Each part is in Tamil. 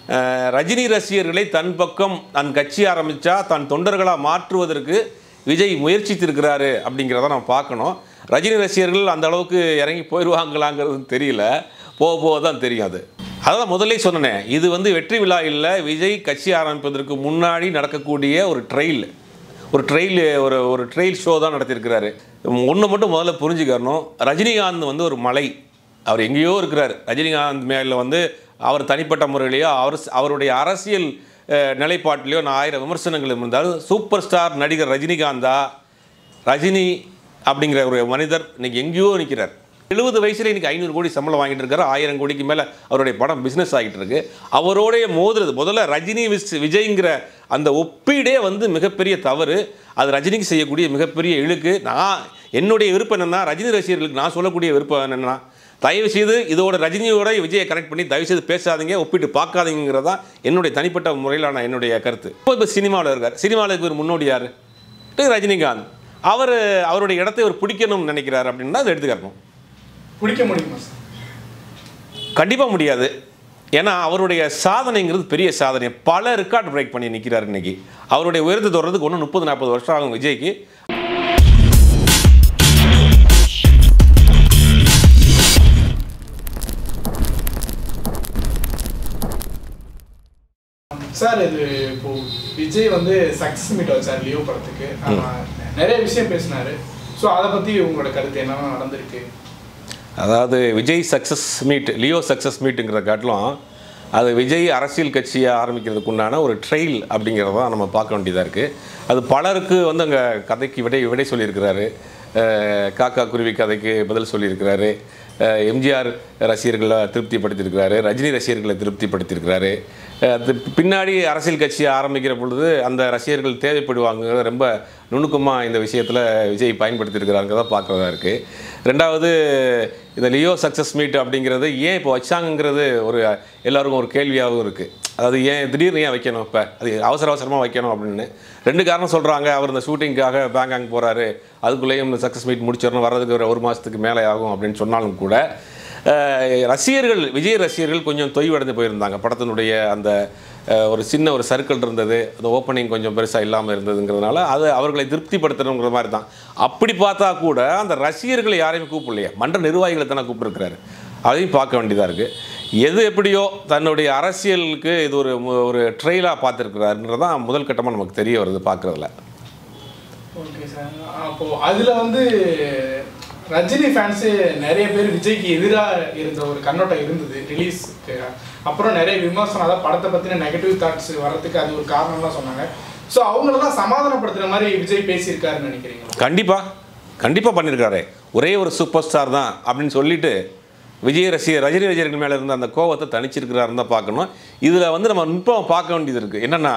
அஹ், ரஜினி ரசிகர்களை தன் பக்கம் தன் கட்சி ஆரம்பித்தா தன் தொண்டர்களாக மாற்றுவதற்கு விஜய் முயற்சித்திருக்கிறாரு அப்படிங்கிறத நம்ம பார்க்கணும் ரஜினி ரசிகர்கள் அந்த அளவுக்கு இறங்கி போயிடுவாங்களாங்கிறது தெரியல போக போக தான் தெரியும் அது அதான் முதல்ல சொன்னேன் இது வந்து வெற்றி விழா இல்லை விஜய் கட்சி ஆரம்பிப்பதற்கு முன்னாடி நடக்கக்கூடிய ஒரு ட்ரெயில் ஒரு ட்ரெயில் ஒரு ஒரு ட்ரெயில் ஷோ தான் நடத்தியிருக்கிறாரு ஒன்று மட்டும் முதல்ல புரிஞ்சுக்கணும் ரஜினிகாந்த் வந்து ஒரு மலை அவர் எங்கேயோ இருக்கிறார் ரஜினிகாந்த் மேலே வந்து அவர் தனிப்பட்ட முறையிலேயோ அவர் அவருடைய அரசியல் அஹ், நிலைப்பாட்டிலேயோ நான் ஆயிரம் விமர்சனங்கள் இருந்தாலும் சூப்பர் ஸ்டார் நடிகர் ரஜினிகாந்தா ரஜினி அப்படிங்கிற ஒரு மனிதர் இன்னைக்கு எங்கேயோ நிற்கிறார் எழுபது வயசுல இன்னைக்கு ஐநூறு கோடி சம்பளம் வாங்கிட்டு இருக்காரு ஆயிரம் கோடிக்கு மேலே அவருடைய படம் பிஸ்னஸ் ஆகிட்டு இருக்கு அவரோடைய மோதுறது முதல்ல ரஜினி விஸ் விஜய்ங்கிற அந்த ஒப்பீடே வந்து மிகப்பெரிய தவறு அது ரஜினிக்கு செய்யக்கூடிய மிகப்பெரிய இழுக்கு நான் என்னுடைய விருப்பம் என்னன்னா ரஜினி ரசிகர்களுக்கு நான் சொல்லக்கூடிய விருப்பம் என்னன்னா தயவு செய்து இதோட ரஜினியோட விஜயை கனெக்ட் பண்ணி தயவு செய்து பேசாதீங்க ஒப்பிட்டு பார்க்காதீங்கிறதா என்னுடைய தனிப்பட்ட முறையிலான என்னுடைய கருத்து இப்போ இப்போ சினிமாவில் இருக்கார் சினிமாவில் ஒரு முன்னோடி யார் திரு ரஜினிகாந்த் அவர் அவருடைய இடத்தை அவர் பிடிக்கணும்னு நினைக்கிறார் அப்படின்னா அதை எடுத்துக்கணும் பிடிக்க முடியுமா சார் கண்டிப்பாக முடியாது ஏன்னா அவருடைய சாதனைங்கிறது பெரிய சாதனை பல ரெக்கார்ட் பிரேக் பண்ணி நிற்கிறார் இன்னைக்கு அவருடைய உயரத்தை தொடர்றதுக்கு ஒன்று முப்பது நாற்பது வருஷம் ஆகும் விஜய்க்கு சார் இது இப்போ விஜய் வந்து சக்சஸ் மீட் வச்சார் லியோ படத்துக்கு ஆமா, நிறைய விஷயம் பேசினாரு ஸோ அதை பத்தி உங்களோட கருத்து என்னென்ன நடந்திருக்கு அதாவது Vijay success meet Leo success மீட்டுங்கிற காட்டிலும் அது விஜய் அரசியல் கட்சியை ஆரம்பிக்கிறதுக்கு உண்டான ஒரு ட்ரெயில் அப்படிங்கிறத நம்ம பார்க்க வேண்டியதாக இருக்குது அது பலருக்கு வந்து அங்கே கதைக்கு விடை விடை சொல்லியிருக்கிறாரு அஹ் காக்கா குருவி கதைக்கு பதில் சொல்லியிருக்கிறாரு அஹ் எம்ஜிஆர் ரசிகர்களை திருப்திப்படுத்தியிருக்கிறாரு ரஜினி ரசிகர்களை திருப்திப்படுத்தியிருக்கிறாரு அஹ் அது பின்னாடி அரசியல் கட்சியை ஆரம்பிக்கிற பொழுது அந்த ரசிகர்கள் தேவைப்படுவாங்க ரொம்ப நுணுக்கமாக இந்த விஷயத்தில் விஜய் பயன்படுத்தியிருக்கிறாங்கிறத பார்க்குறதா இருக்குது ரெண்டாவது இந்த லியோ சக்ஸஸ் மீட் அப்படிங்கிறது ஏன் இப்போ வச்சாங்கங்கிறது ஒரு எல்லாருக்கும் ஒரு கேள்வியாகவும் இருக்குது அதாவது ஏன் திடீர்னு ஏன் வைக்கணும் இப்போ அது அவசர அவசரமாக வைக்கணும் அப்படின்னு ரெண்டு காரணம் சொல்கிறாங்க அவர் இந்த ஷூட்டிங்காக பேங்காங் போகிறாரு அதுக்குள்ளேயும் இந்த சக்ஸஸ் மீட் முடிச்சிடணும் வர்றதுக்கு ஒரு ஒரு மாதத்துக்கு மேலே ஆகும் அப்படின்னு சொன்னாலும் கூட அஹ், ரசிகர்கள் விஜய் ரசிகர்கள் கொஞ்சம் தொய்வடைந்து போயிருந்தாங்க படத்தினுடைய அந்த அஹ், ஒரு சின்ன ஒரு சர்க்கிள் இருந்தது அந்த ஓப்பனிங் கொஞ்சம் பெருசாக இல்லாமல் இருந்ததுங்கிறதுனால அது அவர்களை திருப்திப்படுத்தணுங்கிற மாதிரி தான் அப்படி பார்த்தா கூட அந்த ரசிகர்களை யாரையுமே கூப்பிடலையே மன்ற நிர்வாகிகளை தானே கூப்பிட்டுருக்கிறாரு அதையும் பார்க்க வேண்டியதாக இருக்குது எது எப்படியோ தன்னுடைய அரசியலுக்கு இது ஒரு மு- ஒரு ட்ரெயிலாக பார்த்துருக்கிறாருன்றது தான் முதல் கட்டமாக நமக்கு தெரிய வருது பார்க்குறதுல ஓகே சார் அப்போ அதுல வந்து ரஜினி ஃபேன்ஸு நிறைய பேர் விஜய்க்கு எதிராக இருந்த ஒரு கண்ணோட்டம் இருந்தது ரிலீஸ்க்கு அப்புறம் நிறைய விமர்சனம் அதாவது படத்தை பற்றின நெகட்டிவ் தாட்ஸ் வர்றதுக்கு அது ஒரு காரணம்லாம் சொன்னாங்க ஸோ அவங்களெல்லாம் சமாதானப்படுத்துற மாதிரி விஜய் பேசியிருக்காருன்னு நினைக்கிறீங்களா கண்டிப்பாக கண்டிப்பாக பண்ணியிருக்காரு ஒரே ஒரு சூப்பர் ஸ்டார் தான் அப்படின்னு சொல்லிட்டு விஜய் ரசிகர் ரஜினி ரசிகர்கள் மேலே இருந்த அந்த கோவத்தை தணிச்சிருக்கிறாருன்னு தான் பார்க்கணும் இதில் வந்து நம்ம நுட்பம் பார்க்க வேண்டியது இருக்குது என்னென்னா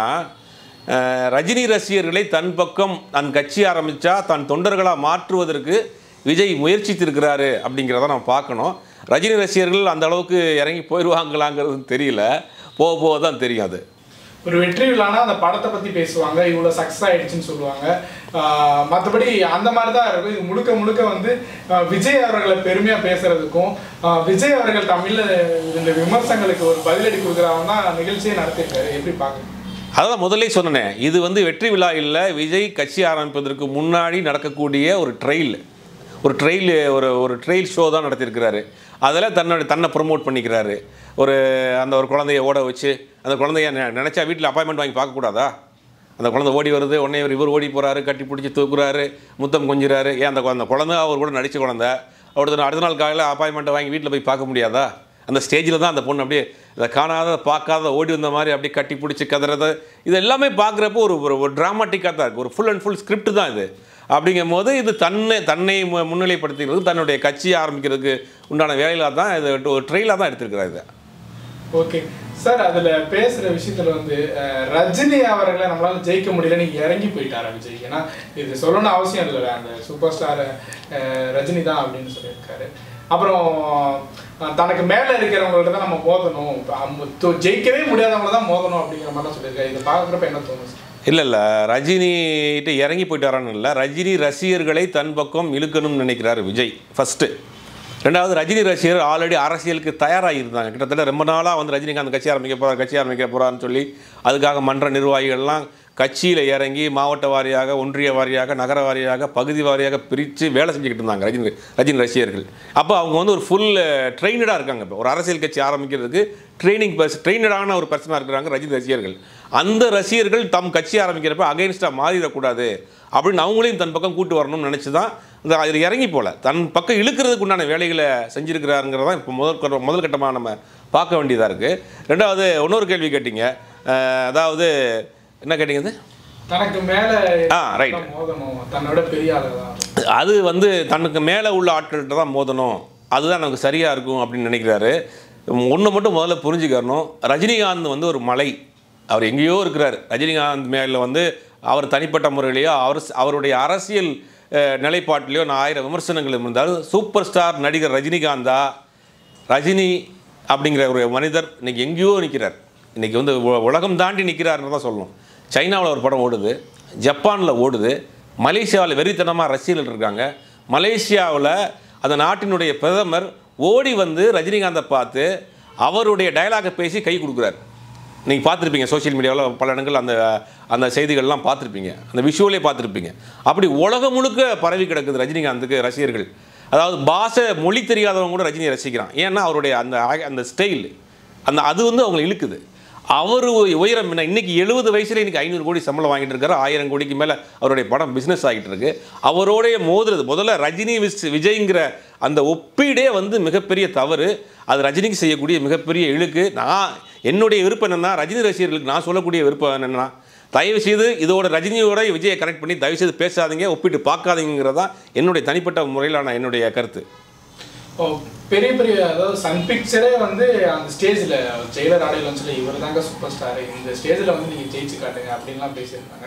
அஹ், ரஜினி ரசிகர்களை தன் பக்கம் தன் கட்சி ஆரம்பித்தா தன் தொண்டர்களாக மாற்றுவதற்கு விஜய் முயற்சித்திருக்கிறாரு அப்படிங்கிறத நம்ம பார்க்கணும் ரஜினி ரசிகர்கள் அந்த அளவுக்கு இறங்கி போயிடுவாங்களாங்கிறது தெரியல போக போக தான் தெரியும் அது ஒரு வெற்றி விழானா அந்த படத்தை பத்தி பேசுவாங்க இவ்வளோ சக்ஸஸ் ஆயிடுச்சுன்னு சொல்லுவாங்க ஆஹ் மத்தபடி அந்த மாதிரி தான் இருக்கும் இது முழுக்க முழுக்க வந்து ஆஹ் விஜய் அவர்களை பெருமையா பேசுறதுக்கும் ஆஹ் விஜய் அவர்கள் தமிழ்ல இந்த விமர்சனங்களுக்கு ஒரு பதிலடி கொடுக்குறவங்க தான் நிகழ்ச்சியை நடத்திருக்காரு எப்படி பாக்குறீங்க அதான் முதல்ல சொன்னேன் இது வந்து வெற்றி விழா இல்லை விஜய் கட்சி ஆரம்பிப்பதற்கு முன்னாடி நடக்கக்கூடிய ஒரு ட்ரெயில் ஒரு ட்ரெயில் ஒரு ஒரு ட்ரெயில் ஷோ தான் நடத்தியிருக்கிறாரு அதில் தன்னோட தன்னை ப்ரொமோட் பண்ணிக்கிறாரு ஒரு அந்த ஒரு குழந்தைய ஓட வச்சு அந்த குழந்தைய நெ- நினைச்சா வீட்டில் அப்பாயின்மெண்ட் வாங்கி பார்க்கக்கூடாதா அந்த குழந்தை ஓடி வருது உடனே இவர் இவர் ஓடி போகிறாரு கட்டி பிடிச்சி தூக்குறாரு முத்தம் கொஞ்சிறாரு ஏன் அந்த குழந்தை குழந்தை அவர் கூட நடித்த குழந்தை அடுத்த அடுத்த நாள் காலையில் அப்பாயின்மெண்ட்டை வாங்கி வீட்டில் போய் பார்க்க முடியாதா அந்த ஸ்டேஜில் தான் அந்த பொண்ணு அப்படியே இதை காணாத பார்க்காத ஓடி வந்த மாதிரி அப்படியே கட்டி பிடிச்சி கதறது இது எல்லாமே பார்க்குறப்போ ஒரு ஒரு ஒரு ட்ராமாட்டிக்காக தான் இருக்குது ஒரு ஃபுல் அண்ட் ஃபுல் ஸ்கிரிப்ட் தான் இது அப்படிங்கும் போது இது தன்னை தன்னை மு- முன்னிலைப்படுத்திக்கிறது தன்னுடைய கட்சியை ஆரம்பிக்கிறதுக்கு உண்டான வேலையில தான் இது ஒரு ட்ரெயிலாக தான் எடுத்திருக்கிறார் இது ஓகே சார் அதுல பேசுற விஷயத்துல வந்து அஹ், ரஜினி அவர்களை நம்மளால ஜெயிக்க முடியல நீங்க இறங்கி போயிட்டாரா விஜய் ஏன்னா இது சொல்லணும்னு அவசியம் இல்லை அந்த சூப்பர் ஸ்டார் ரஜினி தான் அப்படின்னு சொல்லியிருக்காரு அப்புறம் அஹ், தனக்கு மேல இருக்கிறவங்கள்ட்ட தான் நம்ம மோதணும் இப்ப அம்ம- தொ- ஜெயிக்கவே முடியாதவங்கள தான் மோதணும் அப்படிங்கிற மாதிரிலாம் சொல்லியிருக்காரு இதை பார்க்குறப்ப என்ன தோணும் சார் இல்லை இல்லை ரஜினிகிட்ட இறங்கி போயிட்டாரான்னு இல்லை ரஜினி ரசிகர்களை தன் பக்கம் இழுக்கணும்னு நினைக்கிறாரு விஜய் ஃபஸ்ட்டு ரெண்டாவது ரஜினி ரசிகர் ஆல்ரெடி அரசியலுக்கு தயாராகி இருந்தாங்க கிட்டத்தட்ட ரொம்ப நாளாக வந்து ரஜினிகாந்த் கட்சி ஆரம்பிக்க போகிறார் கட்சி ஆரம்பிக்க போகிறான்னு சொல்லி அதுக்காக மன்ற நிர்வாகிகள்லாம் கட்சியில் இறங்கி மாவட்ட வாரியாக ஒன்றிய வாரியாக நகர வாரியாக பகுதி வாரியாக பிரித்து வேலை செஞ்சுக்கிட்டு இருந்தாங்க ரஜினி ரஜினி ரசிகர்கள் அப்போ அவங்க வந்து ஒரு ஃபுல் ட்ரெயினடாக இருக்காங்க இப்போ ஒரு அரசியல் கட்சி ஆரம்பிக்கிறதுக்கு ட்ரைனிங் பர்ஸ் ட்ரெயினடான ஒரு பர்சனாக இருக்கிறாங்க ரஜினி ரசிகர்கள் அந்த ரசிகர்கள் தம் கட்சி ஆரம்பிக்கிறப்ப அகைன்ஸ்டாக மாறிடக்கூடாது அப்படின்னு அவங்களையும் தன் பக்கம் கூட்டு வரணும்னு நினச்சி தான் இந்த அதில் இறங்கி போல தன் பக்கம் இழுக்கிறதுக்கு உண்டான வேலைகளை செஞ்சுருக்கிறாருங்கிறதான் இப்போ முதல் கட்ட- முதல் கட்டமாக நம்ம பார்க்க வேண்டியதாக இருக்குது ரெண்டாவது இன்னொரு கேள்வி கேட்டீங்க அஹ், அதாவது என்ன கேட்டீங்க இது? தனக்கு மேல ஆ, right. மோதணும் தன்னோட பெரிய ஆளுதான் அது வந்து தனக்கு மேலே உள்ள ஆட்கள்கிட்ட தான் மோதணும் அதுதான் நமக்கு சரியாக இருக்கும் அப்படின்னு நினைக்கிறாரு ஒன்று மட்டும் முதல்ல புரிஞ்சுக்கணும் ரஜினிகாந்த் வந்து ஒரு மலை அவர் எங்கேயோ இருக்கிறார் ரஜினிகாந்த் மேலே வந்து அவர் தனிப்பட்ட முறையிலேயோ அவர் அவருடைய அரசியல் அஹ், நிலைப்பாட்டிலேயோ நான் ஆயிரம் விமர்சனங்கள் இருந்தாலும் சூப்பர் ஸ்டார் நடிகர் ரஜினிகாந்தா ரஜினி அப்படிங்கிற ஒரு மனிதர் இன்னைக்கு எங்கேயோ நிற்கிறார் இன்னைக்கு வந்து உ- உலகம் தாண்டி நிற்கிறாருன்னு தான் சொல்லணும் சைனாவில் ஒரு படம் ஓடுது ஜப்பானில் ஓடுது மலேசியாவில் வெறித்தனமாக ரசிகர்கள் இருக்காங்க மலேசியாவில் அந்த நாட்டினுடைய பிரதமர் ஓடி வந்து ரஜினிகாந்தை பார்த்து அவருடைய டயலாகை பேசி கை கொடுக்குறாரு நீங்கள் பார்த்துருப்பீங்க சோஷியல் மீடியாவில் பல இடங்கள் அந்த அந்த செய்திகள்லாம் பார்த்துருப்பீங்க அந்த விஷுவலே பார்த்துருப்பீங்க அப்படி உலகம் முழுக்க பரவி கிடக்குது ரஜினிகாந்துக்கு ரசிகர்கள் அதாவது பாஷை மொழி தெரியாதவங்க கூட ரஜினியை ரசிக்கிறான் ஏன்னா அவருடைய அந்த ஆக- அந்த ஸ்டைல் அந்த அது வந்து அவங்களை இழுக்குது அவர் உயரம் என்ன இன்னைக்கு எழுபது வயசுல இன்னைக்கு ஐநூறு கோடி சம்பளம் வாங்கிட்டு இருக்காரு ஆயிரம் கோடிக்கு மேலே அவருடைய படம் பிஸ்னஸ் ஆகிட்டு இருக்கு அவரோடைய மோதுறது முதல்ல ரஜினி விஸ் விஜய்ங்கிற அந்த ஒப்பீடே வந்து மிகப்பெரிய தவறு அது ரஜினிக்கு செய்யக்கூடிய மிகப்பெரிய இழுக்கு நான் என்னுடைய விருப்பம் என்னன்னா ரஜினி ரசிகர்களுக்கு நான் சொல்லக்கூடிய விருப்பம் என்னன்னா தயவு செய்து இதோட ரஜினியோட விஜயை கனெக்ட் பண்ணி தயவு செய்து பேசாதீங்க ஒப்பிட்டு பார்க்காதீங்கிறதா என்னுடைய தனிப்பட்ட முறையிலான என்னுடைய கருத்து ஓ, பெரிய பெரிய அதாவது சன் பிக்சரே வந்து அந்த ஸ்டேஜில் ஜெயிலர் ஆடையில் சொல்லி இவர் தாங்க சூப்பர் ஸ்டார் இந்த ஸ்டேஜில் வந்து நீங்கள் ஜெயிச்சு காட்டுங்க அப்படின்லாம் பேசியிருந்தாங்க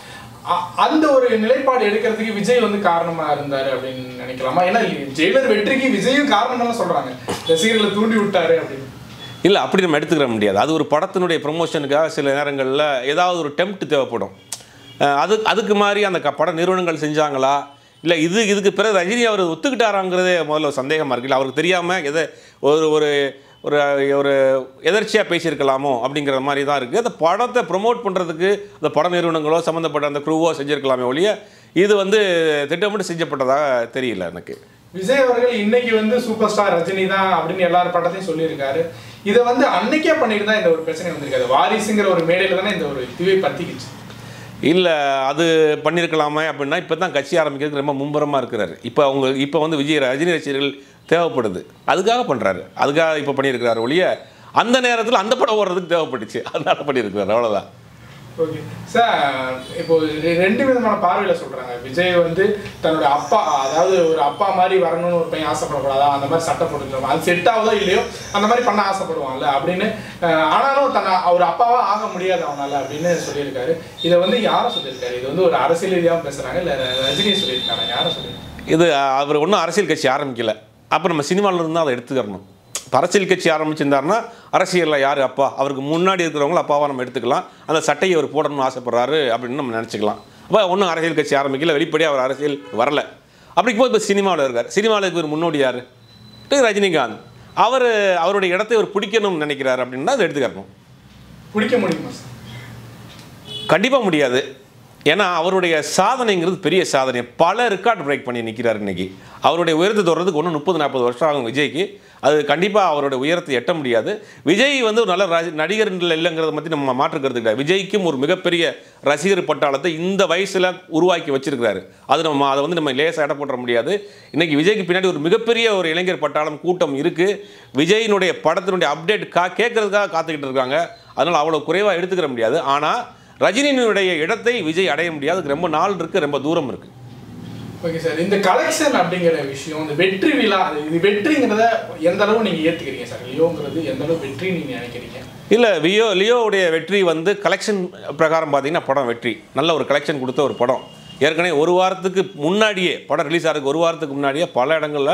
அ- அந்த ஒரு நிலைப்பாடு எடுக்கிறதுக்கு விஜய் வந்து காரணமா இருந்தாரு அப்படின்னு நினைக்கலாமா ஏன்னா ஜெயிலர் வெற்றிக்கு விஜயும் காரணம் சொல்றாங்க ரசிகர்களை தூண்டி விட்டாரு அப்படின்னு இல்லை அப்படி நம்ம எடுத்துக்கிற முடியாது அது ஒரு படத்தினுடைய ப்ரொமோஷனுக்காக சில நேரங்களில் ஏதாவது ஒரு டெம்ப்ட் தேவைப்படும் அஹ் அது அதுக்கு மாதிரி அந்த க- பட நிறுவனங்கள் செஞ்சாங்களா இல்லை இது இதுக்கு பிறகு ரஜினி அவர் ஒத்துக்கிட்டாராங்கிறதே முதல்ல ஒரு சந்தேகமாக இருக்குல்ல அவருக்கு தெரியாமல் எதை ஒரு ஒரு ஒரு ஒரு எதர்ச்சியாக பேசியிருக்கலாமோ அப்படிங்கிற மாதிரி தான் இருக்குது அந்த படத்தை ப்ரொமோட் பண்ணுறதுக்கு அந்த பட நிறுவனங்களோ சம்மந்தப்பட்ட அந்த குரூவோ செஞ்சுருக்கலாமே ஒழிய இது வந்து திட்டமிட்டு செஞ்சப்பட்டதாக தெரியல எனக்கு விஜய் அவர்கள் இன்னைக்கு வந்து சூப்பர் ஸ்டார் ரஜினி தான் அப்படின்னு எல்லார் படத்தையும் சொல்லியிருக்காரு இதை வந்து அன்னைக்கே பண்ணியிருந்தா இந்த ஒரு பிரச்சனை வந்திருக்காது வாரிசுங்கிற ஒரு மேடையில தானே இந்த ஒரு இதுவே பத்திக்கிச்சு இல்லை அது பண்ணியிருக்கலாமே அப்படின்னா இப்போ தான் கட்சி ஆரம்பிக்கிறதுக்கு ரொம்ப மும்பரமாக இருக்கிறாரு இப்போ அவங்க இப்போ வந்து விஜய் ரஜினி ரசிகர்கள் தேவைப்படுது அதுக்காக பண்ணுறாரு அதுக்காக இப்போ பண்ணியிருக்கிறாரு ஒழிய அந்த நேரத்தில் அந்த படம் ஓடுறதுக்கு தேவைப்பட்டுச்சு அதனால பண்ணியிருக்கிறாரு அவ்வளோதான் ஓகே சார் இப்போ ரெ- ரெண்டு விதமான பார்வையில சொல்றாங்க விஜய் வந்து தன்னோட அப்பா அதாவது ஒரு அப்பா மாதிரி வரணும்னு ஒரு பையன் ஆசைப்படக்கூடாதா அந்த மாதிரி சட்டை போட்டுக்கலாம் அது செட் ஆகுதோ இல்லையோ அந்த மாதிரி பண்ண ஆசைப்படுவாங்கல்ல அப்படின்னு அஹ், ஆனாலும் தன்னை அவர் அப்பாவா ஆக முடியாது அவனால அப்படின்னு சொல்லியிருக்காரு இதை வந்து யாரை சொல்லியிருக்காரு இது வந்து ஒரு அரசியல் ரீதியாக பேசுறாங்க இல்ல ரஜினி சொல்லியிருக்காங்க யாரை சொல்லியிருக்காங்க இது அவர் ஒன்றும் அரசியல் கட்சி ஆரம்பிக்கல அப்போ நம்ம சினிமாவில் இருந்து அதை எடுத்துக்கிறணும் இப்ப அரசியல் கட்சி ஆரம்பிச்சிருந்தாருன்னா அரசியலில் யார் அப்பா அவருக்கு முன்னாடி இருக்கிறவங்கள அப்பாவாக நம்ம எடுத்துக்கலாம் அந்த சட்டையை அவர் போடணும்னு ஆசைப்படுறாரு அப்படின்னு நம்ம நினச்சிக்கலாம் அப்போ ஒன்றும் அரசியல் கட்சி ஆரம்பிக்கல வெளிப்படையாக அவர் அரசியல் வரல அப்படி போது இப்போ சினிமாவில் இருக்கார் சினிமாவில் இருக்கிற முன்னோடி யார் திரு ரஜினிகாந்த் அவர் அவருடைய இடத்தை அவர் பிடிக்கணும்னு நினைக்கிறார் அப்படின்னா அதை எடுத்துக்கிறணும் பிடிக்க முடியுமா சார் கண்டிப்பாக முடியாது ஏன்னா அவருடைய சாதனைங்கிறது பெரிய சாதனை பல ரெக்கார்ட் பிரேக் பண்ணி நிற்கிறார் இன்னைக்கு அவருடைய உயரத்தை தொடர்றதுக்கு ஒன்றும் முப்பது நாற்பது வருஷம் ஆகும் விஜய்க்கு அது கண்டிப்பாக அவருடைய உயரத்தை எட்ட முடியாது விஜய் வந்து ஒரு நல்ல ரசி நடிகர் இல்லைங்கிறத பற்றி நம்ம மாற்றுக்கிறது கிடையாது விஜய்க்கும் ஒரு மிகப்பெரிய ரசிகர் பட்டாளத்தை இந்த வயசில் உருவாக்கி வச்சிருக்கிறாரு அது நம்ம அதை வந்து நம்ம லேசாக இட போட முடியாது இன்னைக்கு விஜய்க்கு பின்னாடி ஒரு மிகப்பெரிய ஒரு இளைஞர் பட்டாளம் கூட்டம் இருக்குது விஜயினுடைய படத்தினுடைய அப்டேட் கா கேட்கறதுக்காக காத்துக்கிட்டு இருக்காங்க அதனால் அவ்வளோ குறைவாக எடுத்துக்கிற முடியாது ஆனால் ரஜினியினுடைய இடத்தை விஜய் அடைய முடியாது அதுக்கு ரொம்ப நாள் இருக்குது ரொம்ப தூரம் இருக்குது ஓகே சார் இந்த கலெக்ஷன் அப்படிங்கிற விஷயம் இந்த வெற்றி விழா அது இது வெற்றிங்கிறத எந்த அளவு நீங்க ஏத்துக்கிறீங்க சார் லியோங்கிறது எந்த அளவு வெற்றி நீங்க நினைக்கிறீங்க இல்லை லியோ லியோவுடைய வெற்றி வந்து கலெக்ஷன் பிரகாரம் பார்த்தீங்கன்னா படம் வெற்றி நல்ல ஒரு கலெக்ஷன் கொடுத்த ஒரு படம் ஏற்கனவே ஒரு வாரத்துக்கு முன்னாடியே படம் ரிலீஸ் ஆகிறதுக்கு ஒரு வாரத்துக்கு முன்னாடியே பல இடங்களில்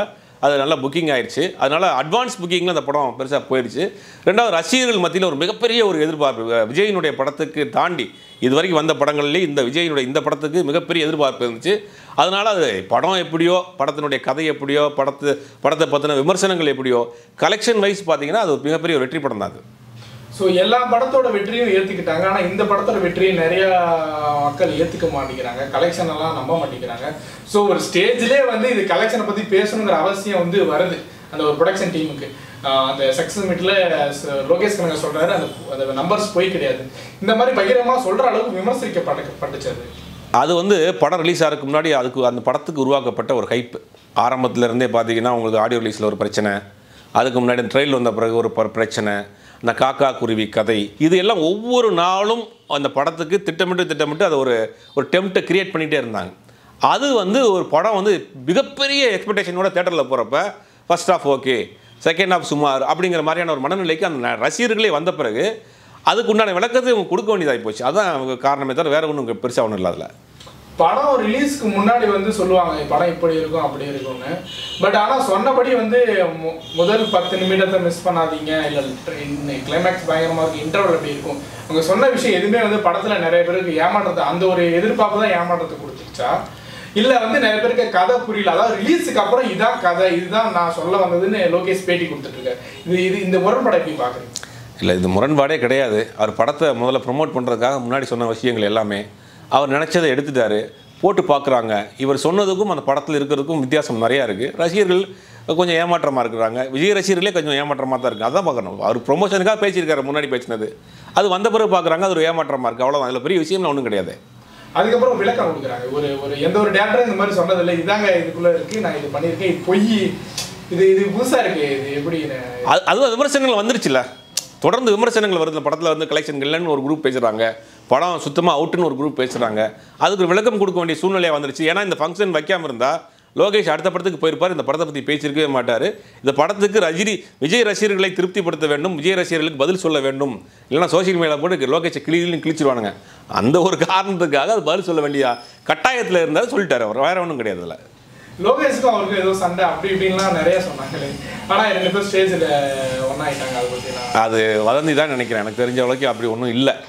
அது நல்லா புக்கிங் ஆயிடுச்சு அதனால் அட்வான்ஸ் புக்கிங்கில் அந்த படம் பெருசாக போயிடுச்சு ரெண்டாவது ரசிகர்கள் மத்தியில் ஒரு மிகப்பெரிய ஒரு எதிர்பார்ப்பு அஹ் விஜயினுடைய படத்துக்கு தாண்டி இது வரைக்கும் வந்த படங்கள்லேயே இந்த விஜயினுடைய இந்த படத்துக்கு மிகப்பெரிய எதிர்பார்ப்பு இருந்துச்சு அதனால் அது படம் எப்படியோ படத்தினுடைய கதை எப்படியோ படத்து படத்தை பற்றின விமர்சனங்கள் எப்படியோ கலெக்ஷன் வைஸ் பார்த்தீங்கன்னா அது ஒரு மிகப்பெரிய ஒரு வெற்றி படம் தான் அது ஸோ எல்லா படத்தோட வெற்றியும் ஏத்துக்கிட்டாங்க ஆனா இந்த படத்தோட வெற்றியை நிறைய மக்கள் ஏத்துக்க மாட்டேங்கிறாங்க கலெக்ஷன் எல்லாம் நம்ப மாட்டேங்கிறாங்க ஸோ ஒரு ஸ்டேஜ்லேயே வந்து இது கலெக்ஷனை பத்தி பேசணுங்கிற அவசியம் வந்து வருது அந்த ஒரு ப்ரொடக்ஷன் டீமுக்கு அந்த சக்ஸஸ் மீட்ல லோகேஷ் கனக சொல்றாரு அந்த அந்த நம்பர்ஸ் போய் கிடையாது இந்த மாதிரி பகிரமா சொல்ற அளவுக்கு விமர்சிக்கப்பட்டு அது அது வந்து படம் ரிலீஸ் ஆகிறதுக்கு முன்னாடி அதுக்கு அந்த படத்துக்கு உருவாக்கப்பட்ட ஒரு ஹைப் ஆரம்பத்துல இருந்தே பார்த்தீங்கன்னா உங்களுக்கு ஆடியோ ரிலீஸில் ஒரு பிரச்சனை அதுக்கு முன்னாடி ட்ரெயில் வந்த பிறகு ஒரு ப- பிரச்சனை இந்த காக்கா குருவி கதை இது எல்லாம் ஒவ்வொரு நாளும் அந்த படத்துக்கு திட்டமிட்டு திட்டமிட்டு அதை ஒரு ஒரு டெம்ட்டை கிரியேட் பண்ணிகிட்டே இருந்தாங்க அது வந்து ஒரு படம் வந்து மிகப்பெரிய எக்ஸ்பெக்டேஷனோட தேட்டரில் போகிறப்ப first half okay second half சுமார் அப்படிங்கிற மாதிரியான ஒரு மனநிலைக்கு அந்த ந- ரசிகர்களே வந்த பிறகு அதுக்கு உண்டான விளக்கத்தை இவங்க கொடுக்க வேண்டியதாகி போச்சு அதான் அவங்க காரணமே தவிர வேற ஒன்றும் பெருசாக ஒன்றும் இல்லை அதில் படம் ரிலீஸ்க்கு முன்னாடி வந்து சொல்லுவாங்க படம் இப்படி இருக்கும் அப்படி இருக்கும்னு பட் ஆனா சொன்னபடி வந்து மு- முதல் பத்து நிமிடத்தை மிஸ் பண்ணாதீங்க இல்ல கிளைமேக்ஸ் பயங்கரமா இருக்கு இன்டர்வல் அப்படி இருக்கும் அவங்க சொன்ன விஷயம் எதுவுமே வந்து படத்துல நிறைய பேருக்கு ஏமாற்றத்தை அந்த ஒரு எதிர்பார்ப்பு தான் ஏமாற்றத்தை கொடுத்துச்சா இல்ல வந்து நிறைய பேருக்கு கதை புரியல அதாவது ரிலீஸுக்கு அப்புறம் இதான் கதை இதுதான் நான் சொல்ல வந்ததுன்னு லோகேஷ் பேட்டி கொடுத்துட்டு இருக்காரு இது இது இந்த முரண்படம் எப்படி பாக்குறீங்க இல்லை இது முரண்பாடே கிடையாது அவர் படத்தை முதல்ல ப்ரோமோட் பண்ணுறதுக்காக முன்னாடி சொன்ன விஷயங்கள் எல்லாமே அவர் நினச்சதை எடுத்துட்டாரு போட்டு பார்க்குறாங்க இவர் சொன்னதுக்கும் அந்த படத்தில் இருக்கிறதுக்கும் வித்தியாசம் நிறையா இருக்குது ரசிகர்கள் கொஞ்சம் ஏமாற்றமாக இருக்கிறாங்க விஜய் ரசிகர்களே கொஞ்சம் ஏமாற்றமாக தான் இருக்குது அதான் பார்க்கணும் அவர் ப்ரொமோஷனுக்காக பேசியிருக்காரு முன்னாடி பேசினது அது வந்த பிறகு பார்க்குறாங்க அது ஒரு ஏமாற்றமாக இருக்குது அவ்வளோதான் அதில் பெரிய விஷயம்லாம் ஒன்றும் கிடையாது அதுக்கப்புறம் விளக்கம் கொடுக்குறாங்க ஒரு ஒரு எந்த ஒரு டேரக்டரும் இந்த மாதிரி சொன்னதில்லை இதாங்க இதுக்குள்ள இருக்கு நான் இது பண்ணியிருக்கேன் இது பொய் இது இது புதுசா இருக்கு இது எப்படி நான் அது அதுவும் விமர்சனங்கள் வந்துருச்சுல்ல தொடர்ந்து விமர்சனங்கள் வருது இந்த படத்தில் வந்து கலெக்ஷன் இல்லைன்னு ஒரு குரூப் பேசுகிறாங்க படம் சுத்தமாக அவுட்டுன்னு ஒரு குரூப் பேசுகிறாங்க அதுக்கு ஒரு விளக்கம் கொடுக்க வேண்டிய சூழ்நிலையாக வந்துருச்சு ஏன்னா இந்த ஃபங்க்ஷன் வைக்காம இருந்தால் லோகேஷ் அடுத்த படத்துக்கு போயிருப்பார் இந்த படத்தை பற்றி பேசியிருக்கவே மாட்டார் இந்த படத்துக்கு ரஜினி விஜய் ரசிகர்களை திருப்திப்படுத்த வேண்டும் விஜய் ரசிகர்களுக்கு பதில் சொல்ல வேண்டும் இல்லைன்னா சோஷியல் மீடியா போட்டு லோகேஷை கிளியிலும் கிழிச்சிருவானுங்க அந்த ஒரு காரணத்துக்காக அது பதில் சொல்ல வேண்டிய கட்டாயத்தில் இருந்தால் சொல்லிட்டாரு அவர் வேற ஒன்றும் கிடையாது அதில் லோகேஷுக்கும் அவருக்கும் ஏதோ சண்டை அப்படி இப்படின்லாம் நிறைய சொன்னாங்களே ஆனா ரெண்டு பேரும் ஸ்டேஜில் ஒன்னாயிட்டாங்க அதை பத்தி நான் அது வதந்தி தான் நினைக்கிறேன் எனக்கு தெரிஞ்ச அளவுக்கு அப்படி ஒன்றும் இல்லை